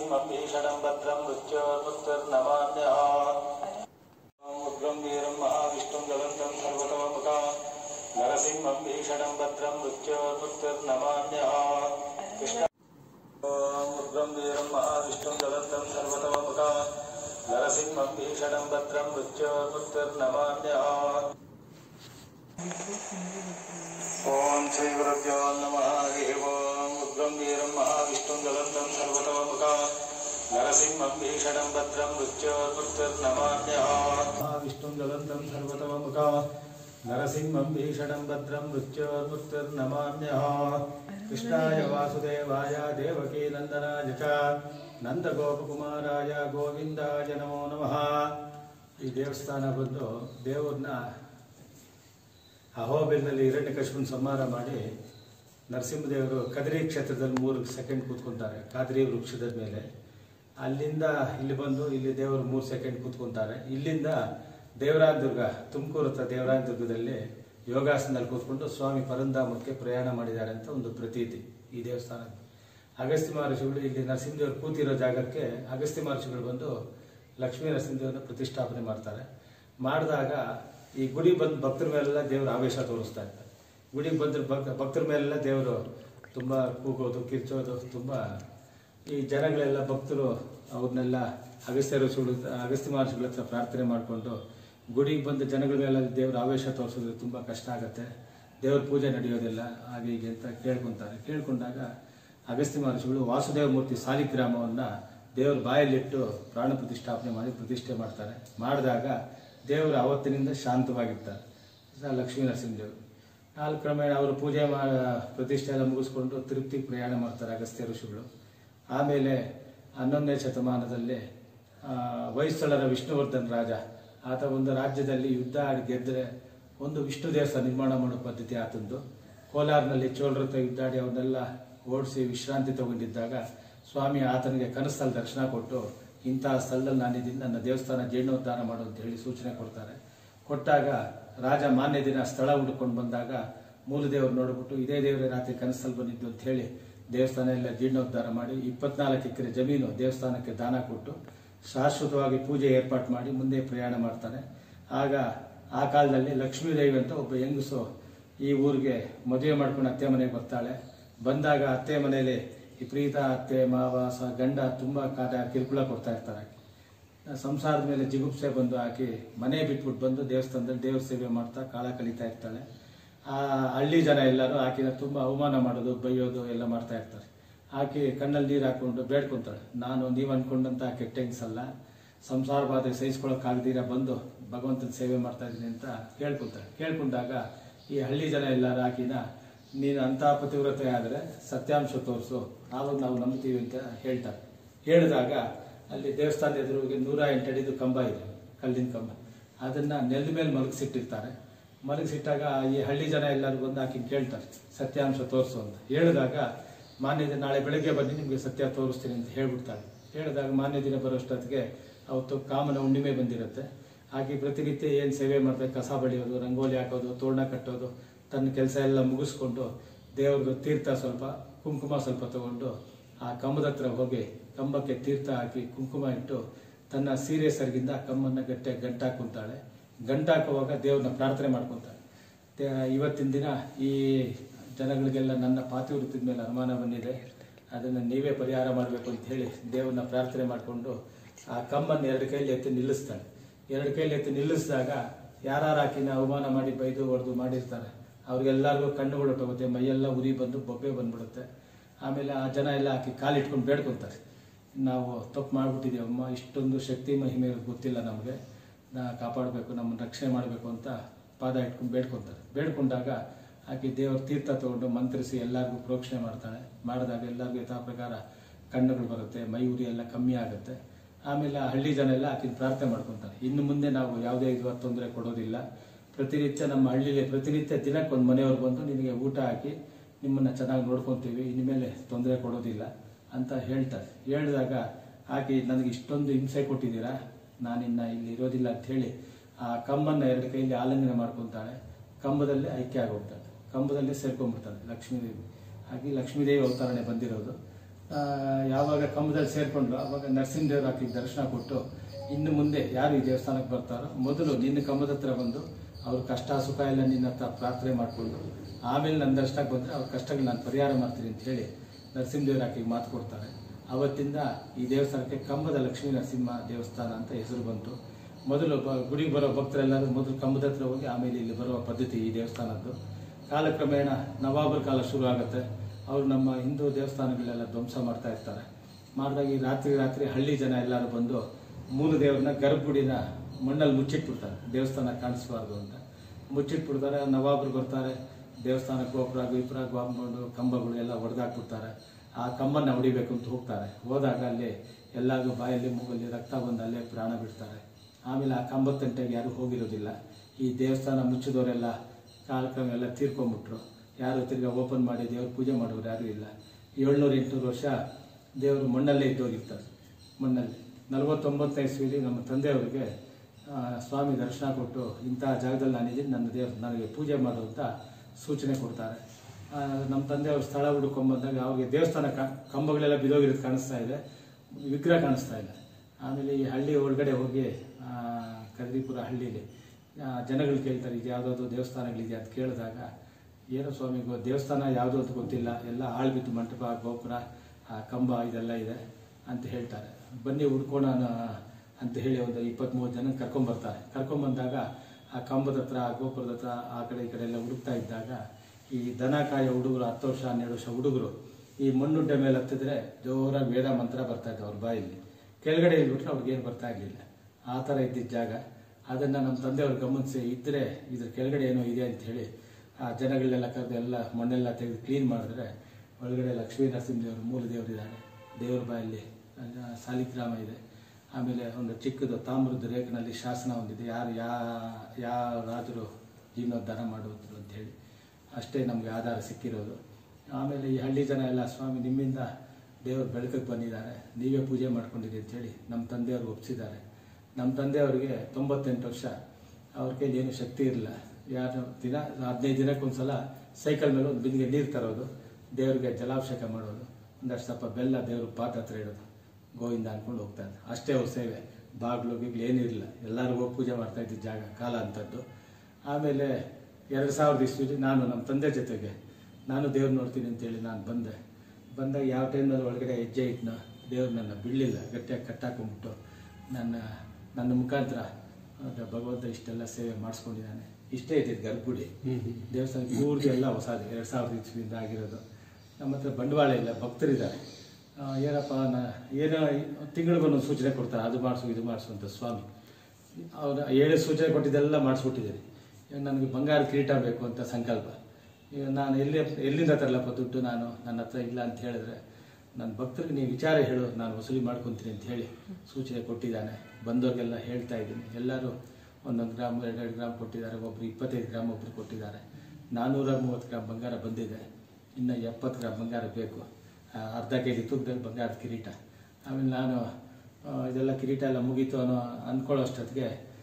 नरसिंहं भीषणं भद्रं मृत्योर्मुक्तिर्नमान्यः उग्रं वीरं महाविष्णुं ज्वलन्तं सर्वतोमुखा नरसिंहं भीषणं भद्रं मृत्योर्मुक्तिर्नमान्यः कृष्ण ॐ उग्रं वीरं महाविष्णुं ज्वलन्तं सर्वतोमुखा नरसिंहं भीषणं भद्रं मृत्योर्मुक्तिर्नमान्यः ॐ श्रीगुरुभ्यो नमः हरिः ॐ उग्रं वीरं महाविष्णुं ज्वलन्तं सर्वतोमुखा नरसिंहं भीषणं भद्रं मृत्योर्मुक्तिर्नमान्यः महाविष्णुं ज्वलन्तं सर्वतोमुखा नरसिंहं भीषणं भद्रं मृत्योर्मुक्तिर्नमान्यः कृष्णाय वासुदेवाय देवकीनन्दनाय च ನಂದಗೋಪಕುಮಾರಾಯ ಗೋವಿಂದಾಯ ನಮೋ ನಮಃ ಈ ದೇವಸ್ಥಾನ ಬಂದು ದೇವ್ರನ್ನ ಅಹೋಬಿಲ್ನಲ್ಲಿ ಹಿರಣ್ಯಕಶ್ಯಪನ ಸಂಹಾರ ಮಾಡಿ ನರಸಿಂಹದೇವರು ಕದರಿ ಕ್ಷೇತ್ರದಲ್ಲಿ ಮೂರು ಸೆಕೆಂಡ್ ಕೂತ್ಕೊಂತಾರೆ ಕಾದ್ರಿ ವೃಕ್ಷದ ಮೇಲೆ ಅಲ್ಲಿಂದ ಇಲ್ಲಿ ಬಂದು ಇಲ್ಲಿ ದೇವರು ಮೂರು ಸೆಕೆಂಡ್ ಕೂತ್ಕೊಂತಾರೆ ಇಲ್ಲಿಂದ ದೇವರಾಯ ದುರ್ಗ ತುಮಕೂರು ಹತ್ರ ದೇವರಾಯ ದುರ್ಗದಲ್ಲಿ ಯೋಗಾಸನದಲ್ಲಿ ಕೂತ್ಕೊಂಡು ಸ್ವಾಮಿ ಪರಂಧಾಮಕ್ಕೆ ಪ್ರಯಾಣ ಮಾಡಿದ್ದಾರೆ ಅಂತ ಒಂದು ಪ್ರತೀತಿ ಈ ದೇವಸ್ಥಾನ ಅಗಸ್ತ್ಯ ಮಹರ್ಷಿಗಳು ಇಲ್ಲಿ ನರಸಿಂಹದೇವರು ಕೂತಿರೋ ಜಾಗಕ್ಕೆ ಅಗಸ್ತ್ಯ ಮಹರ್ಷಿಗಳು ಬಂದು ಲಕ್ಷ್ಮೀ ನರಸಿಂಹದೇವರನ್ನ ಪ್ರತಿಷ್ಠಾಪನೆ ಮಾಡ್ತಾರೆ ಮಾಡಿದಾಗ ಈ ಗುಡಿ ಬಂದು ಭಕ್ತರ ಮೇಲೆಲ್ಲ ದೇವರು ಆವೇಶ ತೋರಿಸ್ತಾ ಇರ್ತಾರೆ ಗುಡಿಗೆ ಬಂದ್ರೆ ಭಕ್ ಭಕ್ತರ ಮೇಲೆಲ್ಲ ದೇವರು ತುಂಬ ಕೂಗೋದು ಕಿರ್ಚೋದು ತುಂಬ ಈ ಜನಗಳೆಲ್ಲ ಭಕ್ತರು ಅವ್ರನ್ನೆಲ್ಲ ಅಗಸ್ತ್ಯ ಋಷಿಗಳು ಅಗಸ್ತ್ಯ ಮಹರ್ಷಿಗಳ ಹತ್ರ ಪ್ರಾರ್ಥನೆ ಮಾಡಿಕೊಂಡು ಗುಡಿಗೆ ಬಂದ ಜನಗಳ ಮೇಲೆ ದೇವ್ರ ಆವೇಶ ತೋರಿಸೋದು ತುಂಬ ಕಷ್ಟ ಆಗುತ್ತೆ ದೇವ್ರ ಪೂಜೆ ನಡೆಯೋದಿಲ್ಲ ಹಾಗೆ ಹೀಗೆ ಅಂತ ಕೇಳ್ಕೊಂತಾರೆ ಕೇಳ್ಕೊಂಡಾಗ ಅಗಸ್ತ್ಯ ಮಹರ್ಷಿಗಳು ವಾಸುದೇವ ಮೂರ್ತಿ ಸಾಲಿಗ್ರಾಮವನ್ನು ದೇವ್ರ ಬಾಯಲ್ಲಿಟ್ಟು ಪ್ರಾಣ ಪ್ರತಿಷ್ಠಾಪನೆ ಮಾಡಿ ಪ್ರತಿಷ್ಠೆ ಮಾಡ್ತಾರೆ ಮಾಡಿದಾಗ ದೇವರು ಆವತ್ತಿನಿಂದ ಶಾಂತವಾಗಿರ್ತಾರೆ ಸ- ಲಕ್ಷ್ಮೀ ನರಸಿಂಹದೇವರು ನಾಲ್ಕು ಕ್ರಮೇಣ ಅವರು ಪೂಜೆ ಮಾ ಪ್ರತಿಷ್ಠೆ ಎಲ್ಲ ಮುಗಿಸ್ಕೊಂಡು ತಿರುಪ್ತಿಗೆ ಪ್ರಯಾಣ ಮಾಡ್ತಾರೆ ಅಗಸ್ತ್ಯ ಋಷಿಗಳು ಆಮೇಲೆ ಹನ್ನೊಂದನೇ ಶತಮಾನದಲ್ಲಿ ಆ, ಹೊಯ್ಸಳರ ವಿಷ್ಣುವರ್ಧನ್ ರಾಜ ಆತ ಒಂದು ರಾಜ್ಯದಲ್ಲಿ ಯುದ್ಧ ಆಡಿ ಗೆದ್ದರೆ ಒಂದು ವಿಷ್ಣು ದೇವಸ್ಥಾನ ನಿರ್ಮಾಣ ಮಾಡೋ ಪದ್ಧತಿ ಆತಂದು ಕೋಲಾರ್ನಲ್ಲಿ ಚೋಳರ ಹತ್ರ ಯುದ್ಧ ಆಡಿ ಅವನ್ನೆಲ್ಲ ಓಡಿಸಿ ವಿಶ್ರಾಂತಿ ತಗೊಂಡಿದ್ದಾಗ ಸ್ವಾಮಿ ಆತನಿಗೆ ಕನಸಲ್ಲಿ ದರ್ಶನ ಕೊಟ್ಟು ಇಂತಹ ಸ್ಥಳದಲ್ಲಿ ನಾನಿದ್ದೀನಿ ನನ್ನ ದೇವಸ್ಥಾನ ಜೀರ್ಣೋದ್ಧಾರ ಮಾಡು ಅಂತ ಹೇಳಿ ಸೂಚನೆ ಕೊಡ್ತಾರೆ ಕೊಟ್ಟಾಗ ರಾಜ ಮಾನ್ಯ ದಿನ ಸ್ಥಳ ಹುಡ್ಕೊಂಡು ಬಂದಾಗ ಮೂಲದೇವರು ನೋಡ್ಬಿಟ್ಟು ಇದೇ ದೇವರೇ ರಾತ್ರಿ ಕನಸಲ್ಲಿ ಬಂದಿದ್ದು ಅಂತ ಹೇಳಿ ದೇವಸ್ಥಾನ ಎಲ್ಲ ಜೀರ್ಣೋದ್ಧಾರ ಮಾಡಿ ಇಪ್ಪತ್ನಾಲ್ಕು ಎಕರೆ ಜಮೀನು ದೇವಸ್ಥಾನಕ್ಕೆ ದಾನ ಕೊಟ್ಟು ಶಾಶ್ವತವಾಗಿ ಪೂಜೆ ಏರ್ಪಾಟ್ ಮಾಡಿ ಮುಂದೆ ಪ್ರಯಾಣ ಮಾಡ್ತಾನೆ ಆಗ ಆ ಕಾಲದಲ್ಲಿ ಲಕ್ಷ್ಮೀದೇವಿ ಅಂತ ಒಬ್ಬ ಹೆಂಗಸು ಈ ಊರಿಗೆ ಮದುವೆ ಮಾಡ್ಕೊಂಡು ಅತ್ತೆ ಮನೆಗೆ ಬರ್ತಾಳೆ ಬಂದಾಗ ಅತ್ತೆ ಮನೆಯಲ್ಲಿ ವಿಪರೀತ ಅತ್ತೆ ಮಾವ ಸ ಗಂಡ ತುಂಬ ಕಾಟ ಕಿರುಕುಳ ಕೊಡ್ತಾ ಇರ್ತಾರೆ ಸಂಸಾರದ ಮೇಲೆ ಜಿಗುಪ್ಸೆ ಬಂದು ಆಕಿ ಮನೆ ಬಿಟ್ಬಿಟ್ಟು ಬಂದು ದೇವಸ್ಥಾನದಲ್ಲಿ ದೇವ್ರ ಸೇವೆ ಮಾಡ್ತಾ ಕಾಲ ಕಳೀತಾ ಇರ್ತಾಳೆ ಆ ಹಳ್ಳಿ ಜನ ಎಲ್ಲರೂ ಆಕಿನ ತುಂಬ ಅವಮಾನ ಮಾಡೋದು ಬೈಯೋದು ಎಲ್ಲ ಮಾಡ್ತಾ ಇರ್ತಾರೆ ಆಕೆ ಕಣ್ಣಲ್ಲಿ ನೀರು ಹಾಕೊಂಡು ಬೇಡ್ಕೊಂತಾಳೆ ನಾನು ನೀವು ಅನ್ಕೊಂಡಂತ ಕೆಟ್ಟ ಹೆಂಗ್ಸಲ್ಲ ಸಂಸಾರ ಬಾಧೆ ಸಹಿಸ್ಕೊಳಕ್ಕಾಗದಿರ ಬಂದು ಭಗವಂತನ ಸೇವೆ ಮಾಡ್ತಾ ಇದ್ದೀನಿ ಅಂತ ಕೇಳ್ಕೊಂತಾಳೆ ಕೇಳ್ಕೊಂಡಾಗ ಈ ಹಳ್ಳಿ ಜನ ಎಲ್ಲರೂ ಆಕಿನ ನೀನು ಅಂತ ಪತಿವ್ರತೆ ಆದರೆ ಸತ್ಯಾಂಶ ತೋರಿಸು ಆವಾಗ ನಾವು ನಂಬ್ತೀವಿ ಅಂತ ಹೇಳ್ತಾರೆ ಹೇಳಿದಾಗ ಅಲ್ಲಿ ದೇವಸ್ಥಾನದ ಎದುರಿಗೆ ನೂರ ಎಂಟು ಅಡಿದು ಕಂಬ ಇದೆ ಕಲ್ಲಿನ ಕಂಬ ಅದನ್ನ ನೆಲದ ಮೇಲೆ ಮಲಗಿಸಿಟ್ಟಿರ್ತಾರೆ ಮಲಗಿಸಿಟ್ಟಾಗ ಈ ಹಳ್ಳಿ ಜನ ಎಲ್ಲರೂ ಬಂದು ಆಕಿ ಕೇಳ್ತಾರೆ ಸತ್ಯಾಂಶ ತೋರಿಸು ಅಂತ ಹೇಳಿದಾಗ ಮಾನ್ಯ ದಿನ ನಾಳೆ ಬೆಳಗ್ಗೆ ಬನ್ನಿ ನಿಮಗೆ ಸತ್ಯ ತೋರಿಸ್ತೀನಿ ಅಂತ ಹೇಳ್ಬಿಡ್ತಾಳೆ ಹೇಳಿದಾಗ ಮಾನ್ಯ ದಿನ ಬರೋಷ್ಟೊತ್ತಿಗೆ ಅವತ್ತು ಕಾಮನ ಹುಣ್ಣಿಮೆ ಬಂದಿರುತ್ತೆ ಆಕೆ ಪ್ರತಿನಿತ್ಯ ಏನು ಸೇವೆ ಮಾಡ್ಬೇಕು ಕಸ ಬಳಿಯೋದು ರಂಗೋಲಿ ಹಾಕೋದು ತೋರಣ ಕಟ್ಟೋದು ತನ್ನ ಕೆಲಸ ಎಲ್ಲ ಮುಗಿಸ್ಕೊಂಡು ದೇವ್ರದ್ದು ತೀರ್ಥ ಸ್ವಲ್ಪ ಕುಂಕುಮ ಸ್ವಲ್ಪ ತಗೊಂಡು ಆ ಕಂಬದ ಹತ್ರ ಹೋಗಿ ಕಂಬಕ್ಕೆ ತೀರ್ಥ ಹಾಕಿ ಕುಂಕುಮ ಇಟ್ಟು ತನ್ನ ಸೀರೆ ಸರಿಗಿಂದ ಆ ಕಂಬನ್ನ ಗಟ್ಟೆ ಗಂಟಾಕುಂತಾಳೆ ಗಂಟಾಕುವಾಗ ದೇವ್ರನ್ನ ಪ್ರಾರ್ಥನೆ ಮಾಡ್ಕೊಂತಾಳೆ ದೇ- ಇವತ್ತಿನ ದಿನ ಈ ಜನಗಳಿಗೆಲ್ಲ ನನ್ನ ಪಾತಿವೃತ್ತಿದ ಮೇಲೆ ಅನುಮಾನ ಬಂದಿದೆ ಅದನ್ನು ನೀವೇ ಪರಿಹಾರ ಮಾಡಬೇಕು ಅಂತ ಹೇಳಿ ದೇವ್ರನ್ನ ಪ್ರಾರ್ಥನೆ ಮಾಡಿಕೊಂಡು ಆ ಕಂಬನ್ನು ಎರಡು ಕೈಲಿ ಎತ್ತಿ ನಿಲ್ಲಿಸ್ತಾಳೆ ಎರಡು ಕೈಲಿ ಎತ್ತಿ ನಿಲ್ಲಿಸಿದಾಗ ಯಾರು ಆಕಿನ ಅವಮಾನ ಮಾಡಿ ಬೈದು ಹೊಡೆದು ಮಾಡಿರ್ತಾರೆ ಅವ್ರಿಗೆಲ್ಲರಿಗೂ ಕಣ್ಣುಗಳು ಹೊಟ್ಟೋಗುತ್ತೆ ಮೈಯೆಲ್ಲ ಉರಿ ಬಂದು ಬೊಬ್ಬೆ ಬಂದ್ಬಿಡುತ್ತೆ ಆಮೇಲೆ ಆ ಜನ ಎಲ್ಲ ಆಕಿ ಕಾಲಿಟ್ಕೊಂಡು ಬೇಡ್ಕೊಂತಾರೆ ನಾವು ತಪ್ಪು ಮಾಡ್ಬಿಟ್ಟಿದ್ದೀವಮ್ಮ ಇಷ್ಟೊಂದು ಶಕ್ತಿ ಮಹಿಮೆ ಇರೋದು ಗೊತ್ತಿಲ್ಲ ನಮಗೆ ನಾ ಕಾಪಾಡಬೇಕು ನಮ್ಮನ್ನು ರಕ್ಷಣೆ ಮಾಡಬೇಕು ಅಂತ ಪಾದ ಇಟ್ಕೊಂಡು ಬೇಡ್ಕೊಂತಾರೆ ಬೇಡ್ಕೊಂಡಾಗ ಆಕೆ ದೇವ್ರ ತೀರ್ಥ ತಗೊಂಡು ಮಂತ್ರಿಸಿ ಎಲ್ಲರಿಗೂ ಪ್ರೋಕ್ಷಣೆ ಮಾಡ್ತಾಳೆ ಮಾಡಿದಾಗ ಎಲ್ಲರಿಗೂ ಯಥಾ ಪ್ರಕಾರ ಕಣ್ಣುಗಳು ಬರುತ್ತೆ ಮೈ ಉರಿ ಎಲ್ಲ ಕಮ್ಮಿ ಆಗುತ್ತೆ ಆಮೇಲೆ ಆ ಹಳ್ಳಿ ಜನ ಎಲ್ಲ ಆಕಿನ ಪ್ರಾರ್ಥನೆ ಮಾಡ್ಕೊತಾರೆ ಇನ್ನು ಮುಂದೆ ನಾವು ಯಾವುದೇ ಇದು ತೊಂದರೆ ಕೊಡೋದಿಲ್ಲ ಪ್ರತಿನಿತ್ಯ ನಮ್ಮ ಹಳ್ಳಿಲಿ ಪ್ರತಿನಿತ್ಯ ದಿನಕ್ಕೆ ಒಂದು ಮನೆಯವ್ರು ಬಂದು ನಿನಗೆ ಊಟ ಹಾಕಿ ನಿಮ್ಮನ್ನ ಚೆನ್ನಾಗಿ ನೋಡ್ಕೊತೀವಿ ಇನ್ಮೇಲೆ ತೊಂದರೆ ಕೊಡೋದಿಲ್ಲ ಅಂತ ಹೇಳ್ತಾರೆ ಹೇಳಿದಾಗ ಆಕೆ ನನಗೆ ಇಷ್ಟೊಂದು ಹಿಂಸೆ ಕೊಟ್ಟಿದ್ದೀರಾ ನಾನಿನ್ನ ಇಲ್ಲಿ ಇರೋದಿಲ್ಲ ಅಂತ ಹೇಳಿ ಆ ಕಂಬನ್ನ ಎರಡು ಕೈಯಲ್ಲಿ ಆಲಿಂಗನ ಮಾಡ್ಕೊತಾಳೆ ಕಂಬದಲ್ಲೇ ಐಕ್ಯ ಆಗೋಗ್ತಾಳೆ ಕಂಬದಲ್ಲೇ ಸೇರ್ಕೊಂಡ್ಬಿಡ್ತಾಳೆ ಲಕ್ಷ್ಮೀದೇವಿ ಹಾಗೆ ಲಕ್ಷ್ಮೀದೇವಿ ಅವತಾರಣೆ ಬಂದಿರೋದು ಆ, ಯಾವಾಗ ಕಂಬದಲ್ಲಿ ಸೇರಿಕೊಂಡು ಆವಾಗ ನರಸಿಂಹದೇವ್ರ ಹಾಕಿ ದರ್ಶನ ಕೊಟ್ಟು ಇನ್ನು ಮುಂದೆ ಯಾರು ಈ ದೇವಸ್ಥಾನಕ್ಕೆ ಬರ್ತಾರೋ ಮೊದಲು ನಿನ್ನ ಕಂಬದ ಹತ್ರ ಬಂದು ಅವ್ರ ಕಷ್ಟ ಸುಖ ಎಲ್ಲ ನಿನ್ನ ಹತ್ರ ಪ್ರಾರ್ಥನೆ ಮಾಡಿಕೊಂಡು ಆಮೇಲೆ ನನ್ನ ದರ್ಶನಕ್ಕೆ ಬಂದರೆ ಅವ್ರ ಕಷ್ಟಗಳು ನಾನು ಪರಿಹಾರ ಮಾಡ್ತೀನಿ ಅಂತ ಹೇಳಿ ನರಸಿಂಹದೇವ್ರ ಆಕೆಗೆ ಮಾತು ಕೊಡ್ತಾರೆ ಅವತ್ತಿಂದ ಈ ದೇವಸ್ಥಾನಕ್ಕೆ ಕಂಬದ ಲಕ್ಷ್ಮೀ ನರಸಿಂಹ ದೇವಸ್ಥಾನ ಅಂತ ಹೆಸರು ಬಂತು ಮೊದಲು ಬ ಗುಡಿಗೆ ಬರೋ ಭಕ್ತರೆಲ್ಲರೂ ಮೊದಲು ಕಂಬದ ಹತ್ರ ಹೋಗಿ ಆಮೇಲೆ ಇಲ್ಲಿ ಬರುವ ಪದ್ಧತಿ ಈ ದೇವಸ್ಥಾನದ್ದು ಕಾಲಕ್ರಮೇಣ ನವಾಬರ ಕಾಲ ಶುರು ಆಗುತ್ತೆ ಅವರು ನಮ್ಮ ಹಿಂದೂ ದೇವಸ್ಥಾನಗಳೆಲ್ಲ ಧ್ವಂಸ ಮಾಡ್ತಾ ಇರ್ತಾರೆ ಮಾಡಿದಾಗ ಈ ರಾತ್ರಿ ರಾತ್ರಿ ಹಳ್ಳಿ ಜನ ಎಲ್ಲರೂ ಬಂದು ಮೂಲ ದೇವ್ರನ್ನ ಗರ್ಭಗುಡಿನ ಮಣ್ಣಲ್ಲಿ ಮುಚ್ಚಿಟ್ಬಿಡ್ತಾರೆ ದೇವಸ್ಥಾನ ಕಾಣಿಸ್ಬಾರ್ದು ಅಂತ ಮುಚ್ಚಿಟ್ಬಿಡ್ತಾರೆ ನವಾಬರು ಬರ್ತಾರೆ ದೇವಸ್ಥಾನ ಗೋಪುರ ಗೋಪುರ ಗೋಂಬಗಳು ಕಂಬಗಳು ಎಲ್ಲ ಹೊಡೆದಾಕ್ಬಿಡ್ತಾರೆ ಆ ಕಂಬನ ಹೊಡಿಬೇಕು ಅಂತ ಹೋಗ್ತಾರೆ ಹೋದಾಗ ಅಲ್ಲಿ ಎಲ್ಲಾದ್ರೂ ಬಾಯಲ್ಲಿ ಮೂಗಲ್ಲಿ ರಕ್ತ ಬಂದು ಅಲ್ಲೇ ಪ್ರಾಣ ಬಿಡ್ತಾರೆ ಆಮೇಲೆ ಆ ಕಂಬದ ತಂಟೆಗೆ ಯಾರು ಹೋಗಿರೋದಿಲ್ಲ ಈ ದೇವಸ್ಥಾನ ಮುಚ್ಚಿದವರೆಲ್ಲ ಕಾಲಕ್ರಮ ಎಲ್ಲ ತೀರ್ಕೊಂಡ್ಬಿಟ್ರು ಯಾರು ತಿರ್ಗಾ ಓಪನ್ ಮಾಡಿ ದೇವ್ರ ಪೂಜೆ ಮಾಡೋರು ಯಾರೂ ಇಲ್ಲ ಏಳ್ನೂರು ಎಂಟುನೂರು ವರ್ಷ ದೇವರು ಮಣ್ಣಲ್ಲೇ ಇದ್ದೋಗಿರ್ತಾರೆ ಮಣ್ಣಲ್ಲಿ ನಲವತ್ತೊಂಬತ್ತನೇ ಇಸ್ವಿಲಿ ನಮ್ಮ ತಂದೆಯವರಿಗೆ ಆ, ಸ್ವಾಮಿ ದರ್ಶನ ಕೊಟ್ಟು ಇಂತಹ ಜಾಗದಲ್ಲಿ ನಾನಿದ್ದೀನಿ ನನ್ನ ದೇವ್ರು ನನಗೆ ಪೂಜೆ ಮಾಡು ಅಂತ ಸೂಚನೆ ಕೊಡ್ತಾರೆ ಆ, ನಮ್ಮ ತಂದೆಯವರು ಸ್ಥಳ ಹುಡ್ಕೊಂಬಂದಾಗ ಅವ್ರಿಗೆ ದೇವಸ್ಥಾನ ಕ- ಕಂಬಗಳೆಲ್ಲ ಬಿದೋಗಿರೋದು ಕಾಣಿಸ್ತಾ ಇದೆ ವಿಗ್ರಹ ಕಾಣಿಸ್ತಾ ಇಲ್ಲ ಆಮೇಲೆ ಈ ಹಳ್ಳಿ ಒಳಗಡೆ ಹೋಗಿ ಆ, ಕದ್ರಿಪುರ ಹಳ್ಳಿಲಿ ಆ, ಜನಗಳು ಕೇಳ್ತಾರೆ ಇದು ಯಾವುದಾದ್ರು ದೇವಸ್ಥಾನಗಳಿದೆ ಅಂತ ಕೇಳಿದಾಗ ಏನೋ ಸ್ವಾಮಿ ಗೊ- ದೇವಸ್ಥಾನ ಯಾವುದು ಅಂತ ಗೊತ್ತಿಲ್ಲ ಎಲ್ಲ ಆಳ್ಬಿದ್ದು ಮಂಟಪ ಗೋಪುರ ಆ, ಕಂಬ ಇದೆಲ್ಲ ಇದೆ ಅಂತ ಹೇಳ್ತಾರೆ ಬನ್ನಿ ಹುಡ್ಕೋಣ ಅಂತ ಹೇಳಿ ಒಂದು ಇಪ್ಪತ್ತ್ಮೂರು ಜನ ಕರ್ಕೊಂಬರ್ತಾರೆ ಕರ್ಕೊಂಬಂದಾಗ ಆ ಕಂಬದ ಹತ್ರ ಆ ಗೋಪುರದ ಹತ್ರ ಆ ಕಡೆ ಈ ಕಡೆ ಎಲ್ಲ ಹುಡುಕ್ತಾ ಇದ್ದಾಗ ಈ ದನ ಕಾಯೋ ಹುಡುಗರು ಹತ್ತು ವರ್ಷ ಹನ್ನೆರಡು ವರ್ಷ ಹುಡುಗರು ಈ ಮಣ್ಣುಡ್ಡೆ ಮೇಲೆ ಹತ್ತಿದ್ರೆ ಜೋರಾಗಿ ವೇದ ಮಂತ್ರ ಬರ್ತಾ ಇತ್ತು ಅವ್ರ ಬಾಯಲ್ಲಿ ಕೆಳಗಡೆ ಇಲ್ಬಿಟ್ರೆ ಅವ್ರಿಗೇನು ಬರ್ತಾ ಇರಲಿಲ್ಲ ಆ ಥರ ಇದ್ದಿದ್ದ ಜಾಗ ಅದನ್ನು ನಮ್ಮ ತಂದೆಯವ್ರು ಗಮನಿಸಿ ಇದ್ದರೆ ಇದ್ರ ಕೆಳಗಡೆ ಏನೋ ಇದೆ ಅಂತ ಹೇಳಿ ಆ ಜನಗಳನ್ನೆಲ್ಲ ಕರೆದು ಎಲ್ಲ ಮಣ್ಣೆಲ್ಲ ತೆಗೆದು ಕ್ಲೀನ್ ಮಾಡಿದ್ರೆ ಒಳಗಡೆ ಲಕ್ಷ್ಮೀ ನರಸಿಂಹದೇವರು ಮೂಲ ದೇವರಿದ್ದಾರೆ ದೇವ್ರ ಬಾಯಲ್ಲಿ ಆ, ಸಾಲಿಗ್ರಾಮ ಇದೆ ಆಮೇಲೆ ಒಂದು ಚಿಕ್ಕದು ತಾಮ್ರದ ರೇಖನಲ್ಲಿ ಶಾಸನ ಒಂದಿದೆ ಯಾರು ಯಾ ಯಾವ ರಾಜರು ಜೀರ್ಣೋದ್ಧಾರ ಮಾಡುವುದು ಅಂತ ಹೇಳಿ ಅಷ್ಟೇ ನಮಗೆ ಆಧಾರ ಸಿಕ್ಕಿರೋದು ಆಮೇಲೆ ಈ ಹಳ್ಳಿ ಜನ ಎಲ್ಲ ಸ್ವಾಮಿ ನಿಮ್ಮಿಂದ ದೇವರು ಬೆಳಕಿಗೆ ಬಂದಿದ್ದಾರೆ ನೀವೇ ಪೂಜೆ ಮಾಡ್ಕೊಂಡಿರಿ ಅಂತೇಳಿ ನಮ್ಮ ತಂದೆಯವರು ಒಪ್ಪಿಸಿದ್ದಾರೆ ನಮ್ಮ ತಂದೆಯವರಿಗೆ ತೊಂಬತ್ತೆಂಟು ವರ್ಷ ಅವ್ರ ಕೈಲಿ ಏನು ಶಕ್ತಿ ಇರಲಿಲ್ಲ ಯಾರು ದಿನ ಹದಿನೈದು ದಿನಕ್ಕೊಂದ್ಸಲ ಸೈಕಲ್ ಮೇಲೆ ಒಂದು ಬಿಂದಿಗೆ ನೀರು ತರೋದು ದೇವ್ರಿಗೆ ಜಲಾಭಿಷೇಕ ಮಾಡೋದು ಒಂದಷ್ಟು ಸ್ವಲ್ಪ ಬೆಲ್ಲ ದೇವ್ರ ಪಾದ ಹತ್ರ ಇಡೋದು ಗೋವಿಂದ ಅನ್ಕೊಂಡು ಹೋಗ್ತಾ ಇದ್ದ ಅಷ್ಟೇ ಅವ್ರ ಸೇವೆ ಬಾಗ್ಲು ಗೀಗ್ಲು ಏನಿರಲಿಲ್ಲ ಎಲ್ಲರೂ ಹೋಗಿ ಪೂಜೆ ಮಾಡ್ತಾ ಇದ್ದ ಜಾಗ ಕಾಲ ಅಂಥದ್ದು ಆಮೇಲೆ ಎರಡು ಸಾವಿರದ ಇಸ್ವಿಲಿ ನಾನು ನಮ್ಮ ತಂದೆ ಜೊತೆಗೆ ನಾನು ದೇವ್ರು ನೋಡ್ತೀನಿ ಅಂತೇಳಿ ನಾನು ಬಂದೆ ಬಂದಾಗ ಯಾವ ಟೈಮ್ನಲ್ಲಿ ಒಳಗಡೆ ಹೆಜ್ಜೆ ಇಟ್ನ ದೇವ್ರು ನನ್ನ ಬಿಡಲಿಲ್ಲ ಗಟ್ಟಿಯಾಗಿ ಕಟ್ಟಾಕೊಂಡ್ಬಿಟ್ಟು ನನ್ನ ನನ್ನ ಮುಖಾಂತರ ಅದು ಭಗವಂತ ಇಷ್ಟೆಲ್ಲ ಸೇವೆ ಮಾಡಿಸ್ಕೊಂಡಿದ್ದಾನೆ ಇಷ್ಟೇ ಇದ್ದಿದ್ದು ಗರ್ಭಗುಡಿ ದೇವಸ್ಥಾನ ಪೂರ್ತಿ ಎಲ್ಲ ಹೊಸದು ಎರಡು ಸಾವಿರದ ಇಸ್ವಿಯಿಂದ ಆಗಿರೋದು ನಮ್ಮ ಹತ್ರ ಬಂಡವಾಳ ಇಲ್ಲ ಭಕ್ತರಿದ್ದಾರೆ ಆ, ಏನಪ್ಪ ನಾ ಏನೋ ತಿಂಗಳಿಗೊಂದು ಸೂಚನೆ ಕೊಡ್ತಾರೆ ಅದು ಮಾಡಿಸು ಇದು ಮಾಡಿಸು ಅಂತ ಸ್ವಾಮಿ ಅವ್ರು ಏಳು ಸೂಚನೆ ಕೊಟ್ಟಿದ್ದೆಲ್ಲ ಮಾಡಿಸ್ಬಿಟ್ಟಿದ್ದೀನಿ ಈಗ ನನಗೆ ಬಂಗಾರ ಕಿರೀಟ ಬೇಕು ಅಂತ ಸಂಕಲ್ಪ ಈಗ ನಾನು ಎಲ್ಲಿ ಎಲ್ಲಿಂದ ತರಲಪ್ಪ ದುಡ್ಡು ನಾನು ನನ್ನ ಹತ್ರ ಇಲ್ಲ ಅಂತ ಹೇಳಿದ್ರೆ ನನ್ನ ಭಕ್ತರಿಗೆ ನೀವು ವಿಚಾರ ಹೇಳು ನಾನು ವಸೂಲಿ ಮಾಡ್ಕೊತೀನಿ ಅಂತ ಹೇಳಿ ಸೂಚನೆ ಕೊಟ್ಟಿದ್ದಾನೆ ಬಂದವ್ರಿಗೆಲ್ಲ ಹೇಳ್ತಾ ಇದ್ದೀನಿ ಎಲ್ಲರೂ ಒಂದೊಂದು ಗ್ರಾಮ್ ಎರಡೆರಡು ಗ್ರಾಮ್ ಕೊಟ್ಟಿದ್ದಾರೆ ಒಬ್ರು ಇಪ್ಪತ್ತೈದು ಗ್ರಾಮ್ ಒಬ್ರು ಕೊಟ್ಟಿದ್ದಾರೆ ನಾನ್ನೂರ ಮೂವತ್ತು ಗ್ರಾಮ್ ಬಂಗಾರ ಬಂದಿದೆ ಇನ್ನು ಎಪ್ಪತ್ತು ಗ್ರಾಮ್ ಬಂಗಾರ ಬೇಕು ಆ, ಅರ್ಧ ಕೆ ಜಿ ತೂಕದಲ್ಲಿ ಬಂಗಾರದ ಕಿರೀಟ ಆಮೇಲೆ ನಾನು ಆ, ಇದೆಲ್ಲ ಕಿರೀಟ ಎಲ್ಲ ಮುಗೀತು ಅನ್ನೋ ಅಂದ್ಕೊಳ್ಳೋ ಅಷ್ಟೊತ್ತಿಗೆ